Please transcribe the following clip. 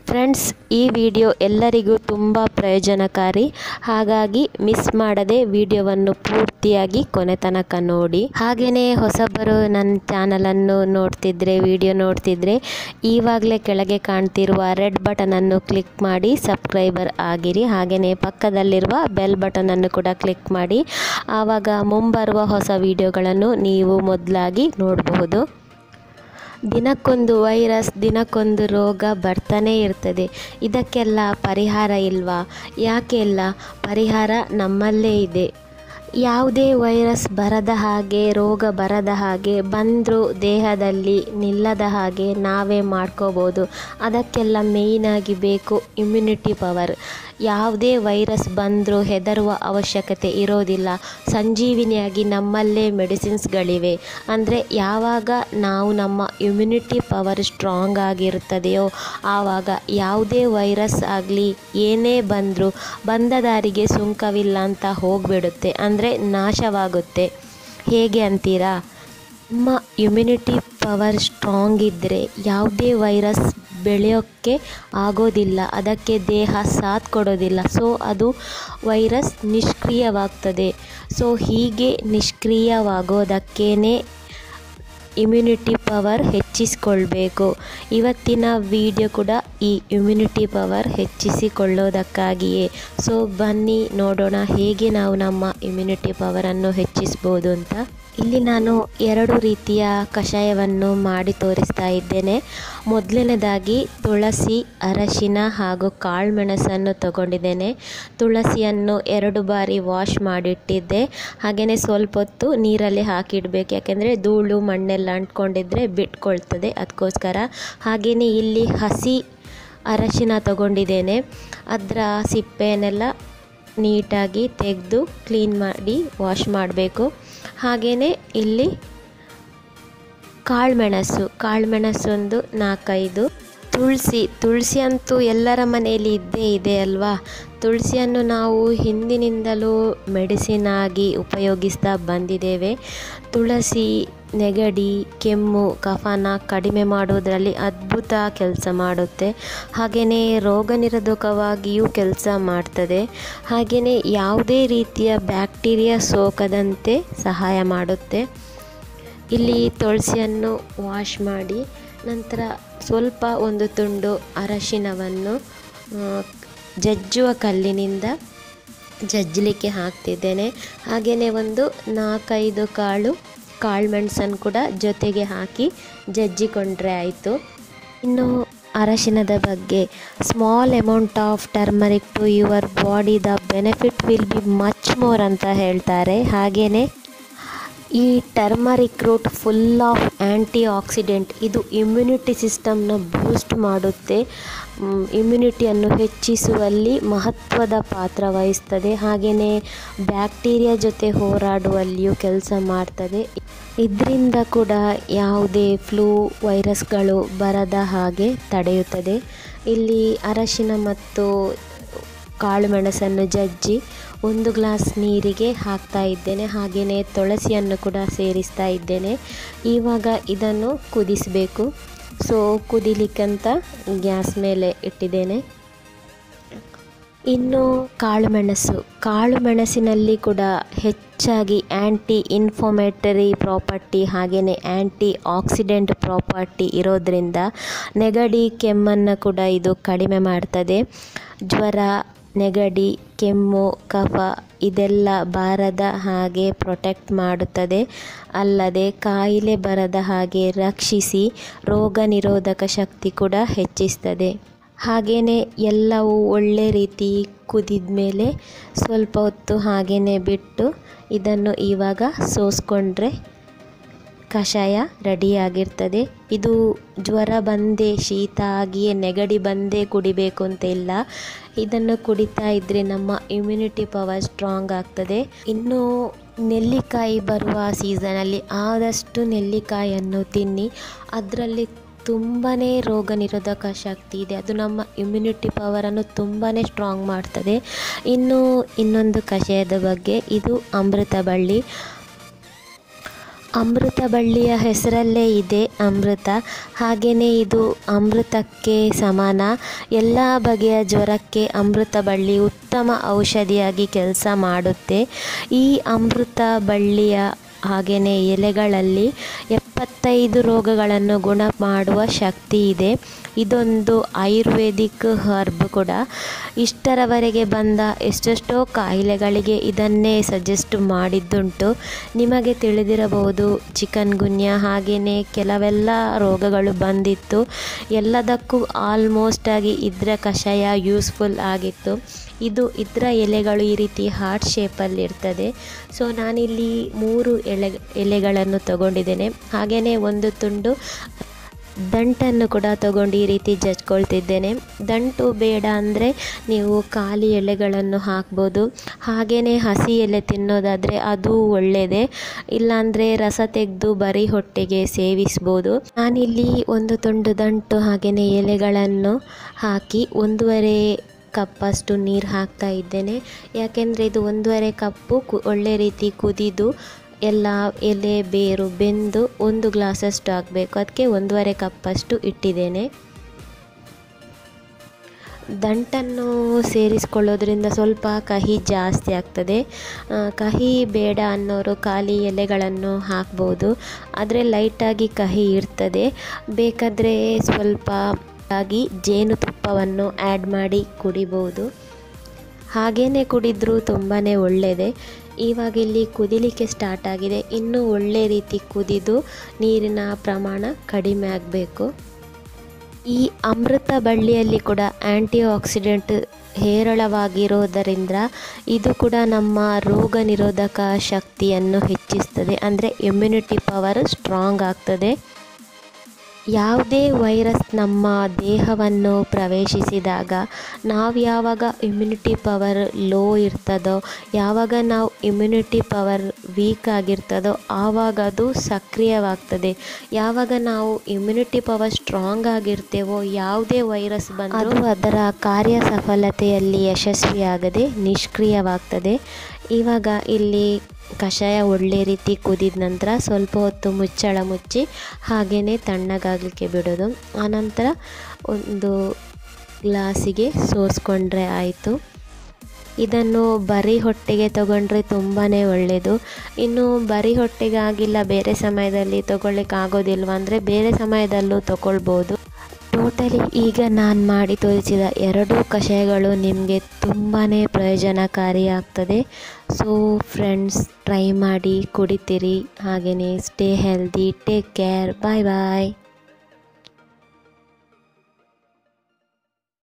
friends ಈ video ಎಲ್ಲರಿಗೂ ತುಂಬ ಪ್ರಯೋಜನಕಾರಿ ಹಾಗಾಗಿ ಮಿಸ್ ಮಾಡದೆ ವಿಡಿಯೋವನ್ನು ಪೂರ್ತಿಯಾಗಿ ಕೊನೆ ತನಕ ನೋಡಿ ಹಾಗೆಯೇ ಹೊಸಬರು ನನ್ನ ಚಾನಲನ್ನು ನೋಡ್ತಿದ್ರೆ ವಿಡಿಯೋ ನೋಡ್ತಿದ್ರೆ ಈವಾಗಲೇ ಕೆಳಗೆ ಕಾಣ್ತಿರುವ ರೆಡ್ ಬಟನನ್ನು ಕ್ಲಿಕ್ ಮಾಡಿ ಸಬ್ಸ್ಕ್ರೈಬರ್ ಆಗಿರಿ ಹಾಗೆಯೇ ಪಕ್ಕದಲ್ಲಿರುವ ಬೆಲ್ ಬಟನನ್ನು ಕೂಡ ಕ್ಲಿಕ್ ಮಾಡಿ ಆವಾಗ ಮುಂಬರುವ ಹೊಸ ವಿಡಿಯೋಗಳನ್ನು ನೀವು ಮೊದಲಾಗಿ ನೋಡಬಹುದು ದಿನಕ್ಕೊಂದು ವೈರಸ್ ದಿನಕ್ಕೊಂದು ರೋಗ ಬರ್ತಾನೇ ಇರ್ತದೆ ಇದಕ್ಕೆಲ್ಲ ಪರಿಹಾರ ಇಲ್ವಾ ಯಾಕೆ ಇಲ್ಲ ಪರಿಹಾರ ನಮ್ಮಲ್ಲೇ ಇದೆ ಯಾವುದೇ ವೈರಸ್ ಬರದ ಹಾಗೆ ರೋಗ ಬರದ ಹಾಗೆ ಬಂದರೂ ದೇಹದಲ್ಲಿ ನಿಲ್ಲದ ಹಾಗೆ ನಾವೇ ಮಾಡ್ಕೋಬೋದು ಅದಕ್ಕೆಲ್ಲ ಮೇಯ್ನಾಗಿ ಬೇಕು ಇಮ್ಯುನಿಟಿ ಪವರ್ ಯಾವುದೇ ವೈರಸ್ ಬಂದರೂ ಹೆದರುವ ಅವಶ್ಯಕತೆ ಇರೋದಿಲ್ಲ ಸಂಜೀವಿನಿಯಾಗಿ ನಮ್ಮಲ್ಲೇ ಮೆಡಿಸಿನ್ಸ್ಗಳಿವೆ ಅಂದರೆ ಯಾವಾಗ ನಾವು ನಮ್ಮ ಇಮ್ಯುನಿಟಿ ಪವರ್ ಸ್ಟ್ರಾಂಗ್ ಆಗಿರುತ್ತದೆಯೋ ಆವಾಗ ಯಾವುದೇ ವೈರಸ್ ಆಗಲಿ ಏನೇ ಬಂದರೂ ಬಂದ ದಾರಿಗೆ ಸುಂಕವಿಲ್ಲ ಅಂತ ಹೋಗಿಬಿಡುತ್ತೆ ಅಂದರೆ ನಾಶವಾಗುತ್ತೆ ಹೇಗೆ ಅಂತೀರಾ ನಮ್ಮ ಇಮ್ಯುನಿಟಿ ಪವರ್ ಸ್ಟ್ರಾಂಗ್ ಇದ್ದರೆ ಯಾವುದೇ ವೈರಸ್ ಬೆಳೆಯೋಕ್ಕೆ ಆಗೋದಿಲ್ಲ ಅದಕ್ಕೆ ದೇಹ ಸಾಥ್ ಕೊಡೋದಿಲ್ಲ ಸೊ ಅದು ವೈರಸ್ ನಿಷ್ಕ್ರಿಯವಾಗ್ತದೆ ಸೊ ಹೀಗೆ ನಿಷ್ಕ್ರಿಯವಾಗೋದಕ್ಕೇ ಇಮ್ಯುನಿಟಿ ಪವರ್ ಹೆಚ್ಚಿಸಿಕೊಳ್ಬೇಕು ಇವತ್ತಿನ ವಿಡಿಯೋ ಕೂಡ ಈ ಇಮ್ಯುನಿಟಿ ಪವರ್ ಹೆಚ್ಚಿಸಿಕೊಳ್ಳೋದಕ್ಕಾಗಿಯೇ ಸೊ ಬನ್ನಿ ನೋಡೋಣ ಹೇಗೆ ನಾವು ನಮ್ಮ ಇಮ್ಯುನಿಟಿ ಪವರನ್ನು ಹೆಚ್ಚಿಸ್ಬೋದು ಅಂತ ಇಲ್ಲಿ ನಾನು ಎರಡು ರೀತಿಯ ಕಷಾಯವನ್ನು ಮಾಡಿ ತೋರಿಸ್ತಾ ಇದ್ದೇನೆ ಮೊದಲನೇದಾಗಿ ತುಳಸಿ ಅರಶಿನ ಹಾಗೂ ಕಾಳುಮೆಣಸನ್ನು ತಗೊಂಡಿದ್ದೇನೆ ತುಳಸಿಯನ್ನು ಎರಡು ಬಾರಿ ವಾಶ್ ಮಾಡಿಟ್ಟಿದ್ದೆ ಹಾಗೆಯೇ ಸ್ವಲ್ಪ ಹೊತ್ತು ನೀರಲ್ಲಿ ಹಾಕಿಡಬೇಕು ಯಾಕೆಂದರೆ ಧೂಳು ಮಣ್ಣೆಲ್ಲ ಅಂಟ್ಕೊಂಡಿದ್ರೆ ಬಿಟ್ಕೊಳ್ತದೆ ಅದಕ್ಕೋಸ್ಕರ ಹಾಗೆಯೇ ಇಲ್ಲಿ ಹಸಿ ಅರಶಿನ ತಗೊಂಡಿದ್ದೇನೆ ಅದರ ಸಿಪ್ಪೆಯನ್ನೆಲ್ಲ ನೀಟಾಗಿ ತೆಗೆದು ಕ್ಲೀನ್ ಮಾಡಿ ವಾಶ್ ಮಾಡಬೇಕು ಹಾಗೆಯೇ ಇಲ್ಲಿ ಕಾಳುಮೆಣಸು ಕಾಳುಮೆಣಸು ಒಂದು ನಾಲ್ಕೈದು ತುಳಸಿ ತುಳಸಿ ಅಂತೂ ಎಲ್ಲರ ಮನೆಯಲ್ಲಿ ಇದ್ದೇ ಇದೆ ಅಲ್ವಾ ತುಳಸಿಯನ್ನು ನಾವು ಹಿಂದಿನಿಂದಲೂ ಮೆಡಿಸಿನ್ ಆಗಿ ಉಪಯೋಗಿಸ್ತಾ ಬಂದಿದ್ದೇವೆ ತುಳಸಿ ನೆಗಡಿ ಕೆಮ್ಮು ಕಫನ ಕಡಿಮೆ ಮಾಡೋದರಲ್ಲಿ ಅದ್ಭುತ ಕೆಲಸ ಮಾಡುತ್ತೆ ಹಾಗೆಯೇ ರೋಗ ನಿರೋಧಕವಾಗಿಯೂ ಕೆಲಸ ಮಾಡ್ತದೆ ಹಾಗೆಯೇ ಯಾವುದೇ ರೀತಿಯ ಬ್ಯಾಕ್ಟೀರಿಯಾ ಸೋಕದಂತೆ ಸಹಾಯ ಮಾಡುತ್ತೆ ಇಲ್ಲಿ ತುಳಸಿಯನ್ನು ವಾಶ್ ಮಾಡಿ ನಂತರ ಸ್ವಲ್ಪ ಒಂದು ತುಂಡು ಅರಶಿನವನ್ನು ಜಜ್ಜುವ ಕಲ್ಲಿನಿಂದ ಜಜ್ಜಲಿಕ್ಕೆ ಹಾಕ್ತಿದ್ದೇನೆ ಹಾಗೆಯೇ ಒಂದು ನಾಲ್ಕೈದು ಕಾಳು ಕಾಳುಮೆಣಸನ್ನು ಕೂಡ ಜೊತೆಗೆ ಹಾಕಿ ಜಜ್ಜಿಕೊಂಡ್ರೆ ಆಯಿತು ಇನ್ನು ಅರಶಿನದ ಬಗ್ಗೆ small amount of turmeric to your body the benefit will be much more ಅಂತ ಹೇಳ್ತಾರೆ ಹಾಗೆಯೇ ಈ turmeric root full of antioxidant ಇದು ಇಮ್ಯುನಿಟಿ ಸಿಸ್ಟಮ್ನ ಬೂಸ್ಟ್ ಮಾಡುತ್ತೆ ಇಮ್ಯುನಿಟಿಯನ್ನು ಹೆಚ್ಚಿಸುವಲ್ಲಿ ಮಹತ್ವದ ಪಾತ್ರ ವಹಿಸ್ತದೆ ಹಾಗೆಯೇ ಬ್ಯಾಕ್ಟೀರಿಯಾ ಜೊತೆ ಹೋರಾಡುವಲ್ಲಿಯೂ ಕೆಲಸ ಮಾಡ್ತದೆ ಇದರಿಂದ ಕೂಡ ಯಾವುದೇ ಫ್ಲೂ ವೈರಸ್ಗಳು ಬರದ ಹಾಗೆ ತಡೆಯುತ್ತದೆ ಇಲ್ಲಿ ಅರಶಿನ ಮತ್ತು ಕಾಳುಮೆಣಸನ್ನು ಜಜ್ಜಿ ಒಂದು ಗ್ಲಾಸ್ ನೀರಿಗೆ ಹಾಕ್ತಾ ಇದ್ದೇನೆ ಹಾಗೆಯೇ ತುಳಸಿಯನ್ನು ಕೂಡ ಸೇರಿಸ್ತಾ ಇದ್ದೇನೆ ಇವಾಗ ಇದನ್ನು ಕುದಿಸಬೇಕು ಸೊ ಕುದಿಲಿಕ್ಕಂತ ಗ್ಯಾಸ್ ಮೇಲೆ ಇಟ್ಟಿದ್ದೇನೆ ಇನ್ನು ಕಾಳುಮೆಣಸು ಕಾಳುಮೆಣಸಿನಲ್ಲಿ ಕೂಡ ಹೆಚ್ಚಾಗಿ ಆ್ಯಂಟಿ ಇನ್ಫಾಮೇಟರಿ ಪ್ರಾಪರ್ಟಿ ಹಾಗೆಯೇ ಆ್ಯಂಟಿ ಆಕ್ಸಿಡೆಂಟ್ ಪ್ರಾಪರ್ಟಿ ಇರೋದರಿಂದ ನೆಗಡಿ ಕೆಮ್ಮನ್ನು ಕೂಡ ಇದು ಕಡಿಮೆ ಮಾಡ್ತದೆ ಜ್ವರ ನೆಗಡಿ ಕೆಮ್ಮು ಕಫ ಇದೆಲ್ಲ ಬಾರದ ಹಾಗೆ ಪ್ರೊಟೆಕ್ಟ್ ಮಾಡುತ್ತದೆ ಅಲ್ಲದೆ ಕಾಯಿಲೆ ಬರದ ಹಾಗೆ ರಕ್ಷಿಸಿ ರೋಗ ನಿರೋಧಕ ಶಕ್ತಿ ಕೂಡ ಹೆಚ್ಚಿಸ್ತದೆ ಹಾಗೆಯೇ ಎಲ್ಲವೂ ಒಳ್ಳೆ ರೀತಿ ಕುದಿದ ಮೇಲೆ ಸ್ವಲ್ಪ ಹೊತ್ತು ಹಾಗೆಯೇ ಬಿಟ್ಟು ಇದನ್ನು ಇವಾಗ ಸೋಸ್ಕೊಂಡ್ರೆ ಕಷಾಯ ರೆಡಿಯಾಗಿರ್ತದೆ ಇದು ಜ್ವರ ಬಂದೇ ಶೀತ ಆಗಿಯೇ ನೆಗಡಿ ಬಂದೇ ಕುಡಿಬೇಕು ಅಂತ ಇಲ್ಲ ಇದನ್ನು ಕುಡಿತಾ ಇದ್ದರೆ ನಮ್ಮ ಇಮ್ಯುನಿಟಿ ಪವರ್ ಸ್ಟ್ರಾಂಗ್ ಆಗ್ತದೆ ಇನ್ನು ನೆಲ್ಲಿಕಾಯಿ ಬರುವ ಸೀಸನಲ್ಲಿ ಆದಷ್ಟು ನೆಲ್ಲಿಕಾಯನ್ನು ತಿನ್ನಿ ಅದರಲ್ಲಿ ತುಂಬಾ ರೋಗ ನಿರೋಧಕ ಶಕ್ತಿ ಇದೆ ಅದು ನಮ್ಮ ಇಮ್ಯುನಿಟಿ ಪವರನ್ನು ತುಂಬಾ ಸ್ಟ್ರಾಂಗ್ ಮಾಡ್ತದೆ ಇನ್ನು ಇನ್ನೊಂದು ಕಷಾಯದ ಬಗ್ಗೆ ಇದು ಅಮೃತ ಬಳ್ಳಿ ಅಮೃತ ಬಳ್ಳಿಯ ಹೆಸರಲ್ಲೇ ಇದೆ ಅಮೃತ ಹಾಗೆಯೇ ಇದು ಅಮೃತಕ್ಕೆ ಸಮಾನ ಎಲ್ಲ ಬಗೆಯ ಜ್ವರಕ್ಕೆ ಅಮೃತ ಬಳ್ಳಿ ಉತ್ತಮ ಔಷಧಿಯಾಗಿ ಕೆಲಸ ಮಾಡುತ್ತೆ ಈ ಅಮೃತ ಬಳ್ಳಿಯ ಹಾಗೆಯೇ ಎಲೆಗಳಲ್ಲಿ ಎಪ್ಪತ್ತೈದು ರೋಗಗಳನ್ನು ಗುಣ ಮಾಡುವ ಶಕ್ತಿ ಇದೆ ಇದೊಂದು ಆಯುರ್ವೇದಿಕ್ ಹರ್ಬ್ ಕೂಡ ಇಷ್ಟರವರೆಗೆ ಬಂದ ಎಷ್ಟೆಷ್ಟೋ ಕಾಯಿಲೆಗಳಿಗೆ ಇದನ್ನೇ ಸಜೆಸ್ಟ್ ಮಾಡಿದ್ದುಂಟು ನಿಮಗೆ ತಿಳಿದಿರಬಹುದು ಚಿಕನ್ ಗುನ್ಯಾ ಹಾಗೆಯೇ ಕೆಲವೆಲ್ಲ ರೋಗಗಳು ಬಂದಿತ್ತು ಎಲ್ಲದಕ್ಕೂ ಆಲ್ಮೋಸ್ಟ್ ಆಗಿ ಇದರ ಕಷಾಯ ಯೂಸ್ಫುಲ್ ಆಗಿತ್ತು ಇದು ಇದರ ಎಲೆಗಳು ಈ ರೀತಿ ಹಾರ್ಟ್ ಶೇಪಲ್ಲಿ ಇರ್ತದೆ ಸೊ ನಾನಿಲ್ಲಿ ಮೂರು ಎಲೆ ಎಲೆಗಳನ್ನು ತಗೊಂಡಿದ್ದೇನೆ ಹಾಗೆಯೇ ಒಂದು ತುಂಡು ದಂಟನ್ನು ಕೂಡ ತಗೊಂಡು ಈ ರೀತಿ ಜಜ್ಕೊಳ್ತಿದ್ದೇನೆ ದಂಟು ಬೇಡ ಅಂದರೆ ನೀವು ಖಾಲಿ ಎಲೆಗಳನ್ನು ಹಾಕ್ಬೋದು ಹಾಗೆಯೇ ಹಸಿ ಎಲೆ ತಿನ್ನೋದಾದರೆ ಅದು ಒಳ್ಳೆಯದೇ ಇಲ್ಲಾಂದರೆ ರಸ ತೆಗೆದು ಬರೀ ಹೊಟ್ಟೆಗೆ ಸೇವಿಸ್ಬೋದು ನಾನಿಲ್ಲಿ ಒಂದು ತುಂಡು ದಂಟು ಹಾಗೆಯೇ ಎಲೆಗಳನ್ನು ಹಾಕಿ ಒಂದೂವರೆ ಕಪ್ಪಷ್ಟು ನೀರು ಹಾಕ್ತಾ ಇದ್ದೇನೆ ಯಾಕೆಂದರೆ ಇದು ಒಂದೂವರೆ ಕಪ್ಪು ಕು ಒಳ್ಳೆ ರೀತಿ ಕುದಿದು ಎಲ್ಲ ಎಲೆ ಬೇರು ಬೆಂದು ಒಂದು ಗ್ಲಾಸಷ್ಟು ಆಗಬೇಕು ಅದಕ್ಕೆ ಒಂದೂವರೆ ಕಪ್ಪಷ್ಟು ಇಟ್ಟಿದ್ದೇನೆ ದಂಟನ್ನು ಸೇರಿಸ್ಕೊಳ್ಳೋದ್ರಿಂದ ಸ್ವಲ್ಪ ಕಹಿ ಜಾಸ್ತಿ ಆಗ್ತದೆ ಕಹಿ ಬೇಡ ಅನ್ನೋರು ಖಾಲಿ ಎಲೆಗಳನ್ನು ಹಾಕ್ಬೋದು ಆದರೆ ಲೈಟಾಗಿ ಕಹಿ ಇರ್ತದೆ ಬೇಕಾದರೆ ಸ್ವಲ್ಪ ಆಗಿ ಜೇನುತುಪ್ಪವನ್ನು ಆ್ಯಡ್ ಮಾಡಿ ಕುಡಿಬೋದು ಹಾಗೇ ಕುಡಿದ್ರೂ ತುಂಬಾ ಒಳ್ಳೆಯದೇ ಇವಾಗ ಇಲ್ಲಿ ಕುದಿಲಿಕ್ಕೆ ಸ್ಟಾರ್ಟ್ ಆಗಿದೆ ಇನ್ನೂ ಒಳ್ಳೆ ರೀತಿ ಕುದಿದು ನೀರಿನ ಪ್ರಮಾಣ ಕಡಿಮೆ ಆಗಬೇಕು ಈ ಅಮೃತ ಬಳ್ಳಿಯಲ್ಲಿ ಕೂಡ ಆ್ಯಂಟಿ ಆಕ್ಸಿಡೆಂಟ್ ಹೇರಳವಾಗಿರೋದರಿಂದ ಇದು ಕೂಡ ನಮ್ಮ ರೋಗ ನಿರೋಧಕ ಶಕ್ತಿಯನ್ನು ಹೆಚ್ಚಿಸ್ತದೆ ಅಂದರೆ ಇಮ್ಯುನಿಟಿ ಪವರ್ ಸ್ಟ್ರಾಂಗ್ ಆಗ್ತದೆ ಯಾವುದೇ ವೈರಸ್ ನಮ್ಮ ದೇಹವನ್ನು ಪ್ರವೇಶಿಸಿದಾಗ ನಾವು ಯಾವಾಗ ಇಮ್ಯುನಿಟಿ ಪವರ್ ಲೋ ಇರ್ತದೋ ಯಾವಾಗ ನಾವು ಇಮ್ಯುನಿಟಿ ಪವರ್ ವೀಕ್ ಆಗಿರ್ತದೋ ಆವಾಗ ಅದು ಸಕ್ರಿಯವಾಗ್ತದೆ ಯಾವಾಗ ನಾವು ಇಮ್ಯುನಿಟಿ ಪವರ್ ಸ್ಟ್ರಾಂಗ್ ಆಗಿರ್ತೇವೋ ಯಾವುದೇ ವೈರಸ್ ಬಂದರೂ ಅದರ ಕಾರ್ಯ ಸಫಲತೆಯಲ್ಲಿ ಯಶಸ್ವಿಯಾಗದೆ ನಿಷ್ಕ್ರಿಯವಾಗ್ತದೆ ಇವಾಗ ಇಲ್ಲಿ ಕಷಾಯ ಒಳ್ಳೆ ರೀತಿ ಕುದಿದ ನಂತರ ಸ್ವಲ್ಪ ಹೊತ್ತು ಮುಚ್ಚಳ ಮುಚ್ಚಿ ಹಾಗೆಯೇ ತಣ್ಣಗಾಗಲಿಕ್ಕೆ ಬಿಡೋದು ಆನಂತರ ಒಂದು ಗ್ಲಾಸಿಗೆ ಸೋಸ್ಕೊಂಡ್ರೆ ಆಯಿತು ಇದನ್ನು ಬರೀ ಹೊಟ್ಟೆಗೆ ತಗೊಂಡ್ರೆ ತುಂಬಾ ಒಳ್ಳೆಯದು ಇನ್ನು ಬರೀ ಹೊಟ್ಟೆಗೆ ಆಗಿಲ್ಲ ಬೇರೆ ಸಮಯದಲ್ಲಿ ತಗೊಳ್ಳಿಕ್ಕೆ ಆಗೋದಿಲ್ವ ಅಂದರೆ ಬೇರೆ ಸಮಯದಲ್ಲೂ ತಗೊಳ್ಬೋದು ಟೋಟಲಿ ಈಗ ನಾನು ಮಾಡಿ ತೋರಿಸಿದ ಎರಡೂ ಕಷಾಯಗಳು ನಿಮಗೆ ತುಂಬಾ ಪ್ರಯೋಜನಕಾರಿಯಾಗ್ತದೆ ಸೊ ಫ್ರೆಂಡ್ಸ್ ಟ್ರೈ ಮಾಡಿ ಕುಡಿತೀರಿ ಹಾಗೆಯೇ stay healthy take care bye ಬಾಯ್